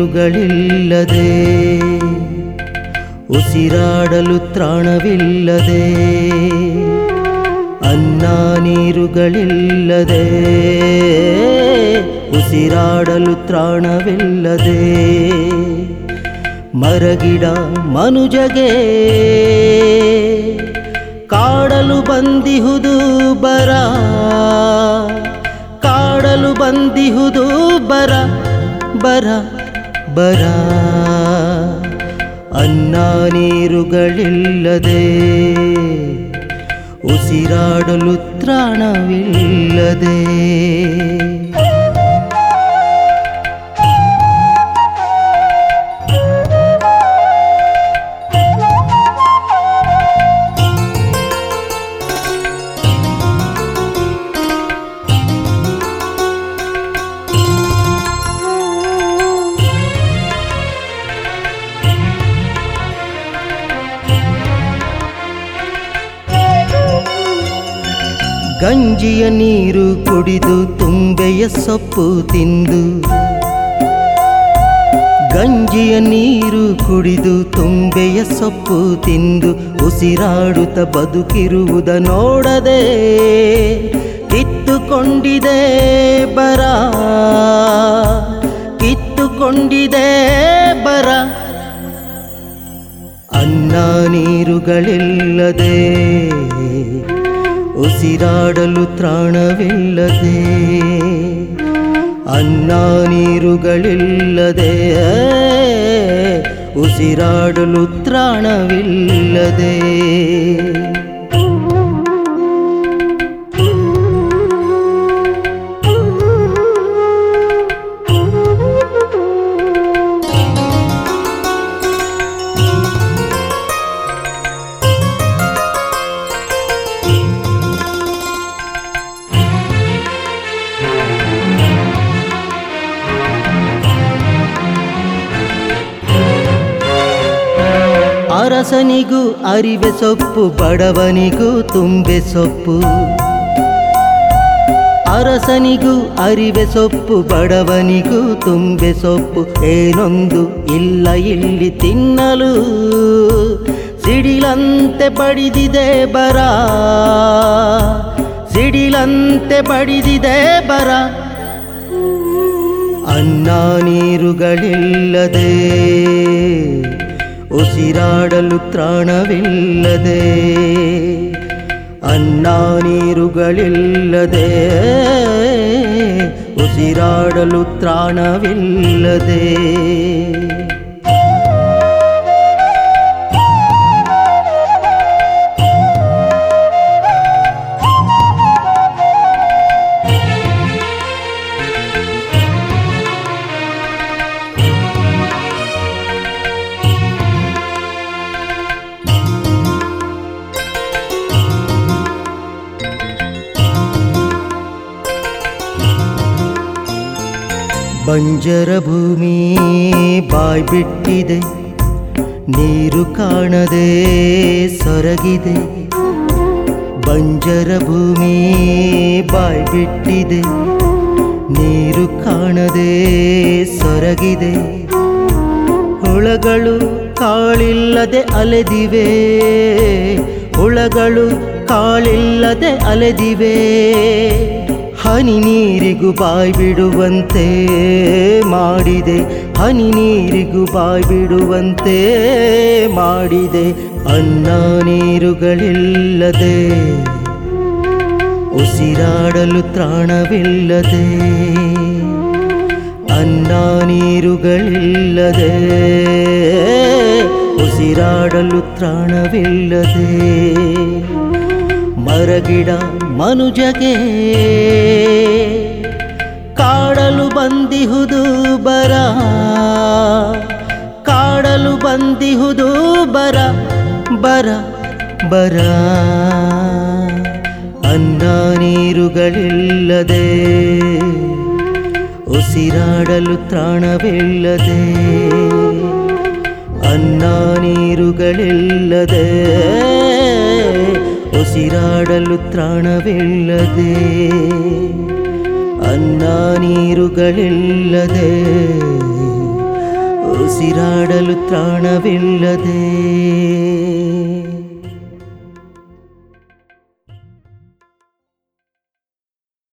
ನೀರುಗಳಿಲ್ಲದೆ ಉಸಿರಾಡಲು ತ್ರಾಣವಿಲ್ಲದೆ ಅನ್ನ ನೀರುಗಳಿಲ್ಲದೆ ಉಸಿರಾಡಲು ತ್ರಾಣವಿಲ್ಲದೆ ಮರಗಿಡ ಮನುಜಗೆ ಕಾಡಲು ಬಂದಿಹುದು ಬರ ಕಾಡಲು ಬಂದಿಹುದು ಬರ ಬರ ಬರ ಅನ್ನ ನೀರುಗಳಿಲ್ಲದೆ ಉಸಿರಾಡಲು ತ್ರಾಣವಿಲ್ಲದೆ ಗಂಜಿಯ ನೀರು ಕುಡಿದು ತುಂಬೆಯ ಸೊಪ್ಪು ತಿಂದು ಗಂಜಿಯ ನೀರು ಕುಡಿದು ತುಂಬೆಯ ಸೊಪ್ಪು ತಿಂದು ಉಸಿರಾಡುತ್ತ ಬದುಕಿರುವುದ ನೋಡದೆ ಕಿತ್ತುಕೊಂಡಿದೆ ಬರ ಕಿತ್ತುಕೊಂಡಿದೆ ಬರ ಅನ್ನ ನೀರುಗಳಿಲ್ಲದೆ ಉಸಿರಾಡಲು ತ್ರಾಣವಿಲ್ಲದೆ ಅನ್ನ ನೀರುಗಳಿಲ್ಲದೆ ಉಸಿರಾಡಲು ತ್ರಾಣವಿಲ್ಲದೆ ಅರಸನಿಗೂ ಅರಿವೆ ಸೊಪ್ಪು ಬಡವನಿಗೂ ತುಂಬೆ ಸೊಪ್ಪು ಅರಸನಿಗೂ ಅರಿವೆ ಸೊಪ್ಪು ಬಡವನಿಗೂ ತುಂಬೆ ಸೊಪ್ಪು ಏನೊಂದು ಇಲ್ಲ ಇಲ್ಲಿ ತಿನ್ನಲು ಸಿಡಿಲಂತೆ ಬಡಿದಿದೆ ಬರ ಸಿಡಿಲಂತೆ ಬಡಿದಿದೆ ಬರ ಅನ್ನ ನೀರುಗಳಿಲ್ಲದೆ ಉಸಿರಾಡಲು ತ್ರಾಣವಿಲ್ಲದೆ ಅನ್ನ ನೀರುಗಳಿಲ್ಲದೆ ಉಸಿರಾಡಲು ತ್ರಾಣವಿಲ್ಲದೆ ಬಂಜರ ಭೂಮಿ ಬಾಯ್ ಬಿಟ್ಟಿದೆ ನೀರು ಕಾಣದೆ ಸೊರಗಿದೆ ಬಂಜರ ಭೂಮಿ ಬಾಯ್ ಬಿಟ್ಟಿದೆ ನೀರು ಕಾಣದೆ ಸೊರಗಿದೆ ಹುಳಗಳು ಕಾಳಿಲ್ಲದೆ ಅಲೆದಿವೆ ಹುಳಗಳು ಕಾಳಿಲ್ಲದೆ ಅಲೆದಿವೆ ಹನಿ ನೀರಿಗೂ ಬಾಯ್ ಬಿಡುವಂತೆ ಮಾಡಿದೆ ಹನಿ ನೀರಿಗೂ ಬಾಯ್ ಬಿಡುವಂತೆ ಮಾಡಿದೆ ಅನ್ನ ನೀರುಗಳಿಲ್ಲದೆ ಉಸಿರಾಡಲು ತ್ರಾಣವಿಲ್ಲದೆ ಅನ್ನ ನೀರುಗಳಿಲ್ಲದೆ ಉಸಿರಾಡಲು ತ್ರಾಣವಿಲ್ಲದೆ ಮರಗಿಡ ಮನುಜಗೆ ಕಾಡಲು ಬಂದಿಹುದು ಬರ ಕಾಡಲು ಬಂದಿಹುದು ಬರ ಬರ ಬರ ಅನ್ನ ನೀರುಗಳಿಲ್ಲದೆ ಉಸಿರಾಡಲು ತ್ರಾಣವಿಲ್ಲದೆ ಅನ್ನ ನೀರುಗಳಿಲ್ಲದೆ ಉಸಿರಾಡಲು ತ್ರಾಣವಿಲ್ಲದೆ ಅನ್ನ ನೀರುಗಳಿಲ್ಲದೆ ಉಸಿರಾಡಲು ತ್ರಾಣವಿಲ್ಲದೆ